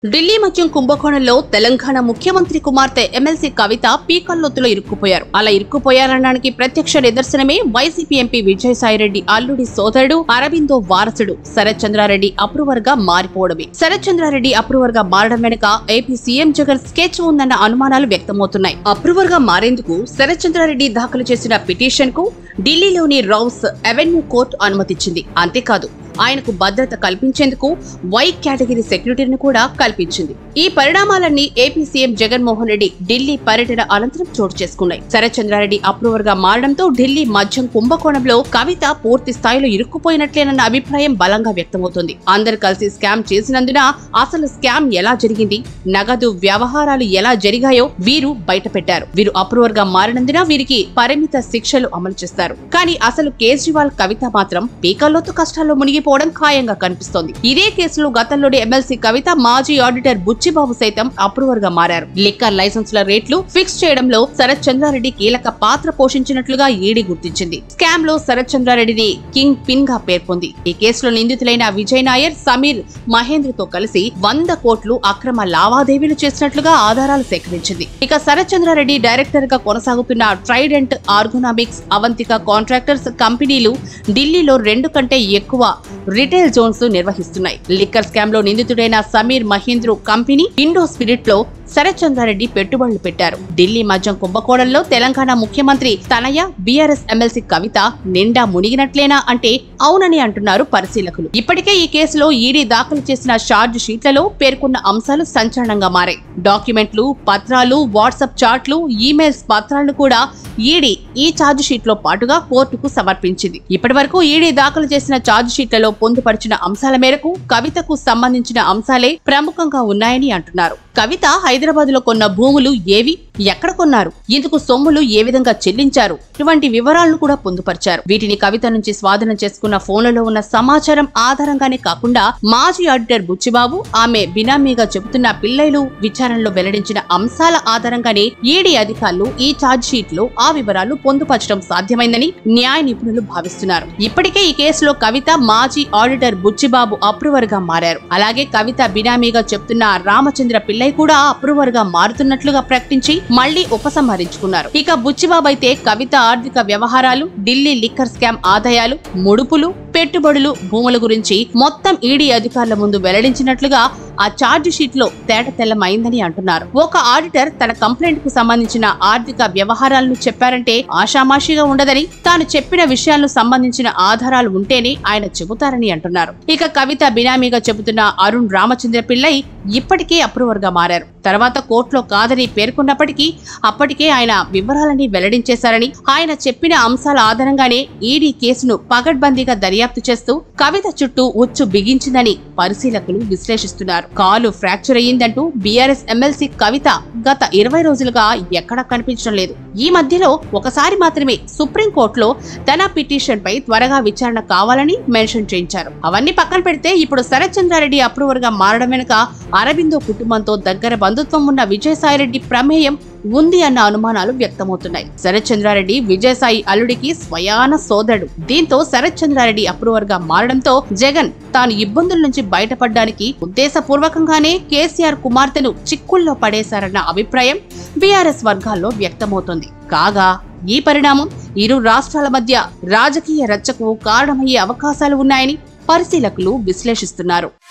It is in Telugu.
ఢిల్లీ మద్యం కుంభకోణంలో తెలంగాణ ముఖ్యమంత్రి కుమార్తె ఎమ్మెల్సీ కవిత పీకల్లోతులో ఇరుక్కుపోయారు అలా ఇరుక్కుపోయారనడానికి ప్రత్యక్ష నిదర్శనమే వైసీపీ ఎంపీ విజయసాయిరెడ్డి అల్లుడి సోదరుడు అరవిందో వారసుడు శరత్ చంద్రారెడ్డి అప్రూవర్ గా మారిపోవడమే శరత్ చంద్రారెడ్డి అప్రూవర్ గా మారడం వెనుక ఏపీ సీఎం జగన్ స్కెచ్ ఉందన్న అనుమానాలు వ్యక్తమవుతున్నాయి అప్రూవర్ గా మారేందుకు శరత్ చంద్రారెడ్డి దాఖలు చేసిన పిటిషన్ కు ఢిల్లీలోని రౌస్ అవెన్యూ కోర్టు అనుమతిచ్చింది అంతేకాదు ఆయనకు భద్రత కల్పించేందుకు వై కేటగిరీ సెక్యూరిటీని కూడా కల్పించింది ఈ పరిణామాలన్నీ ఏపీ సీఎం జగన్మోహన్ రెడ్డి ఢిల్లీ పర్యటన అనంతరం చోటు చేసుకున్నాయి శరత్ చంద్రారెడ్డి అప్రూవర్ గా మారడంతో ఢిల్లీ మద్యం కుంభకోణంలో కవిత పూర్తి స్థాయిలో ఇరుక్కుపోయినట్లేనన్న అభిప్రాయం బలంగా వ్యక్తమవుతోంది అందరు కలిసి స్కామ్ చేసినందున అసలు స్కామ్ ఎలా జరిగింది నగదు వ్యవహారాలు ఎలా జరిగాయో వీరు బయటపెట్టారు వీరు అప్రూవర్ గా మారినందున వీరికి పరిమిత శిక్షలు అమలు చేస్తారు కానీ అసలు కేజ్రీవాల్ కవిత మాత్రం పీకల్లోతు కష్టాల్లో మునిగిపోవడం ఖాయంగా కనిపిస్తోంది ఇదే కేసులో గతంలోని ఎమ్మెల్సీ కవిత మాజీ ఆడిటర్ బుచ్చిబాబు సైతం అప్రూవర్ గా మారారు లిక్కర్ లైసెన్సుల రేట్లు ఫిక్స్ చేయడంలో శరత్ చంద్రారెడ్డి కీలక పాత్ర పోషించినట్లుగా ఈడీ గుర్తించింది స్కామ్ లో శరత్ చంద్రారెడ్డిని కింగ్ పిన్ గా పేర్కొంది ఈ కేసులో నిందితులైన విజయ్ నాయర్ సమీర్ మహేంద్రతో కలిసి వంద కోట్లు అక్రమ లావాదేవీలు చేసినట్లుగా ఆధారాలు సేకరించింది ఇక శరత్ చంద్రారెడ్డి డైరెక్టర్ గా కొనసాగుతున్న ట్రైడెంట్ ఆర్గోనామిక్స్ అవంతిక కాంట్రాక్టర్స్ కంపెనీలు ఢిల్లీలో రెండు కంటే ఎక్కువ రిటైల్ జోన్స్ నిర్వహిస్తున్నాయి లిక్కర్ స్కామ్ లో నిందితుడైన Sameer Mahendru company Indo Spirit లో శరత్ చంద్రారెడ్డి పెట్టుబడులు పెట్టారు ఢిల్లీ మద్యం కుంభకోణంలో తెలంగాణ ముఖ్యమంత్రి తనయ బీఆర్ఎస్ ఎమ్మెల్సీ కవిత నిండా మునిగినట్లేనా అంటే అవునని అంటున్నారు పరిశీలకులు ఇప్పటికే ఈ కేసులో ఈడీ దాఖలు చేసిన ఛార్జ్ షీట్లలో పేర్కొన్న అంశాలు సంచలనంగా మారాయి డాక్యుమెంట్లు పత్రాలు వాట్సాప్ చాట్లు ఈమెయిల్స్ పత్రాలను కూడా ఈడీ ఈ ఛార్జ్ షీట్ లో పాటుగా కోర్టుకు సమర్పించింది ఇప్పటి వరకు ఈడీ దాఖలు చేసిన ఛార్జ్ షీట్లలో పొందుపరిచిన అంశాల మేరకు కవితకు సంబంధించిన అంశాలే ప్రముఖంగా ఉన్నాయని అంటున్నారు కవిత హైదరాబాద్ లో కొన్న భూములు ఏవి ఎక్కడ కొన్నారు ఇందుకు సొమ్ములు ఏ విధంగా చెల్లించారు ఇటువంటి వివరాలను కూడా పొందుపరిచారు వీటిని కవిత నుంచి స్వాధీనం చేసుకున్న ఫోన్లలో ఉన్న సమాచారం ఆధారంగానే కాకుండా మాజీ ఆడిటర్ బుచ్చిబాబు ఆమె బినామీగా చెబుతున్న పిల్లలు విచారణలో వెల్లడించిన అంశాల ఆధారంగానే ఈడీ అధికారులు ఈ ఛార్జ్ షీట్ లో ఆ వివరాలు పొందుపరచడం సాధ్యమైందని న్యాయ నిపుణులు భావిస్తున్నారు ఇప్పటికే ఈ కేసులో కవిత మాజీ ఆడిటర్ బుచ్చిబాబు అప్రూవర్ గా మారారు అలాగే కవిత బినామీగా చెప్తున్న రామచంద్ర పిల్లై కూడా అప్రూవర్ గా మారుతున్నట్లుగా ప్రకటించి మళ్లీ ఉపసంహరించుకున్నారు ఇక బుచ్చిబాబు అయితే కవిత ఆర్థిక వ్యవహారాలు ఢిల్లీ లిక్కర్ స్కామ్ ఆదాయాలు ముడుపులు పెట్టుబడులు భూముల గురించి మొత్తం ఈడీ అధికారుల ముందు వెల్లడించినట్లుగా ఆ ఛార్జ్ షీట్ లో తేట తెల్లమైందని అంటున్నారు ఒక ఆడిటర్ తన కంప్లైంట్ కు సంబంధించిన ఆర్థిక వ్యవహారాలను చెప్పారంటే ఆషామాషిగా ఉండదని తాను చెప్పిన విషయాలకు సంబంధించిన ఆధారాలు ఉంటేనే ఆయన చెబుతారని అంటున్నారు ఇక కవిత బినామీగా చెబుతున్న అరుణ్ రామచంద్ర పిల్లై ఇప్పటికే అప్రూవర్ గా మారారు తర్వాత కోర్టులో కాదని పేర్కొన్నప్పటికీ అప్పటికే ఆయన వివరాలని వెల్లడించేశారని ఆయన చెప్పిన అంశాల ఆధారంగానే ఈడీ కేసును పగడ్బందీగా దర్యాప్తు చేస్తూ కవిత చుట్టూ ఉచ్చు బిగించిందని పరిశీలకులు విశ్లేషిస్తున్నారు కాలు ఫ్రాక్చర్ అయ్యిందంటూ బీఆర్ఎస్ ఎమ్మెల్సీ కవిత గత ఇరవై రోజులుగా ఎక్కడా కనిపించడం లేదు ఈ మధ్యలో ఒకసారి మాత్రమే సుప్రీంకోర్టులో తన పిటిషన్ పై త్వరగా విచారణ కావాలని మెన్షన్ చేయించారు అవన్నీ పక్కన పెడితే ఇప్పుడు శరత్ చంద్రారెడ్డి అప్రూవర్ గా మారడం వెనుక అరబిందో కుటుంబంతో దగ్గర బంధుత్వం ఉన్న విజయసాయిరెడ్డి ప్రమేయం ఉంది అన్న అనుమానాలు వ్యక్తమవుతున్నాయి శరత్ చంద్రారెడ్డి విజయసాయి అల్లుడికి స్వయాన సోదరుడు దీంతో శరత్ చంద్రారెడ్డి అప్రూవర్ గా మారడంతో జగన్ తాను ఇబ్బందుల నుంచి బయటపడడానికి ఉద్దేశపూర్వకంగానే కేసీఆర్ కుమార్తెను చిక్కుల్లో పడేశారన్న అభిప్రాయం బీఆర్ఎస్ వర్గాల్లో వ్యక్తమవుతోంది కాగా ఈ పరిణామం ఇరు రాష్ట్రాల మధ్య రాజకీయ రచ్చకు కారణమయ్యే అవకాశాలు ఉన్నాయని పరిశీలకులు విశ్లేషిస్తున్నారు